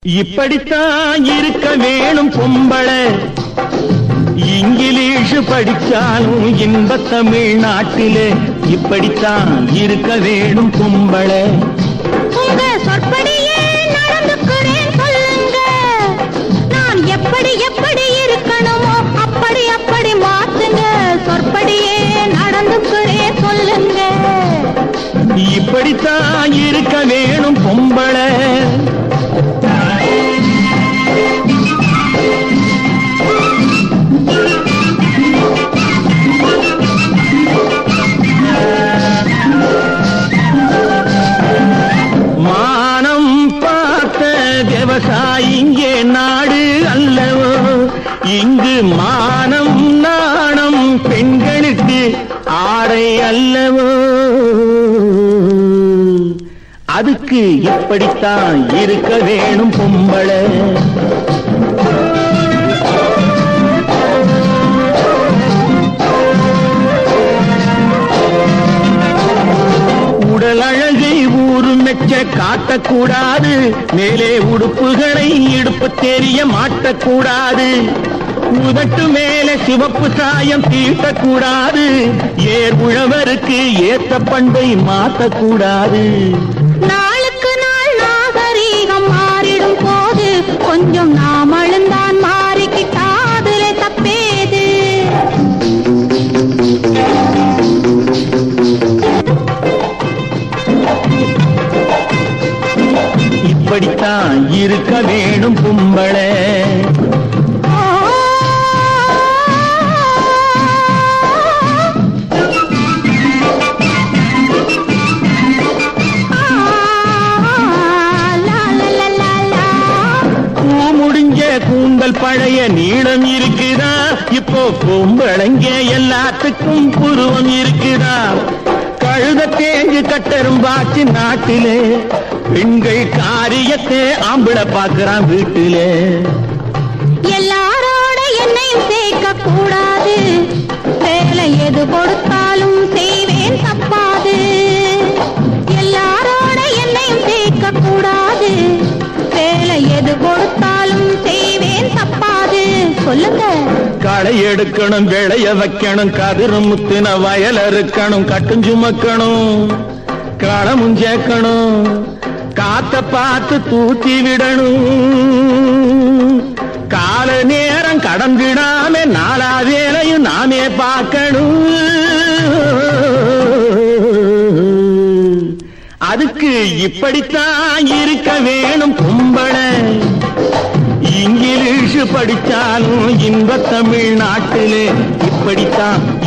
இப்படித்தான் இருக்க வேணும் பொம்பளை இங்கிலீஷ் படிச்சாலும் இன்ப தமிழ்நாட்டிலே இப்படித்தான் இருக்க வேணும் பொம்பளை உங்க சொற்படியே நடந்துக்கிறேன் சொல்லுங்க நான் எப்படி எப்படி இருக்கணுமோ அப்படி அப்படி மாத்துங்க சொற்படியே நடந்துக்கிறேன் சொல்லுங்க இப்படித்தான் இருக்க வேணும் பொம்பளை மானம் பார்த்த விவசாயிங்கே நாடு அல்லவோ இங்கு மானம் நாணம் பெண்களுக்கு ஆடை அல்லவோ அதுக்கு இப்படித்தான் இருக்க வேணும் பொம்பளை உடல் அழகை ஊரு மெச்ச காட்டக்கூடாது மேலே உடுப்புகளை இடுப்பு தெரிய மாட்டக்கூடாது உதட்டு மேல சிவப்பு சாயம் தீட்டக்கூடாது ஏர் உழவருக்கு ஏத்த பண்பை மாற்றக்கூடாது நாளுக்கு நாள் நாகரீகம் மாறிடும் போது கொஞ்சம் நாம் அழுந்தான் மாறிக்கிட்டாதுல தப்பேது இப்படித்தான் இருக்க வேணும் கும்பளை பூ முடிஞ்ச கூந்தல் பழைய நீளம் இருக்குதா இப்போ பொம்பளைங்க எல்லாத்துக்கும் புருவம் இருக்குதா கழுத தேஞ்சு கட்டரும்பாச்சு நாட்டிலே பெண்கள் காரியத்தை ஆம்பளை பாக்குறான் வீட்டிலே எல்லாரோட என்னையும் சேர்க்க கூடாது வேலை எது கொடுத்தாலும் செய்வேன் தப்பாது எல்லாரோட என்னையும் சேர்க்க கூடாது வேலை எது கொடுத்தாலும் செய்வேன் தப்பாது சொல்லுங்க களை எடுக்கணும் விளைய வைக்கணும் கதிரு முத்தின வயல் அறுக்கணும் கட்டும் சுமக்கணும் களமும் சேர்க்கணும் காத்த பார்த்து தூத்தி விடணும் கால நேரம் கடந்திடாம நாலா வேலையும் நாமே பார்க்கணும் அதுக்கு இப்படித்தான் இருக்க வேணும் கும்பளை இங்கிலீஷ் படிச்சாலும் இன்ப தமிழ்நாட்டிலே இப்படித்தான்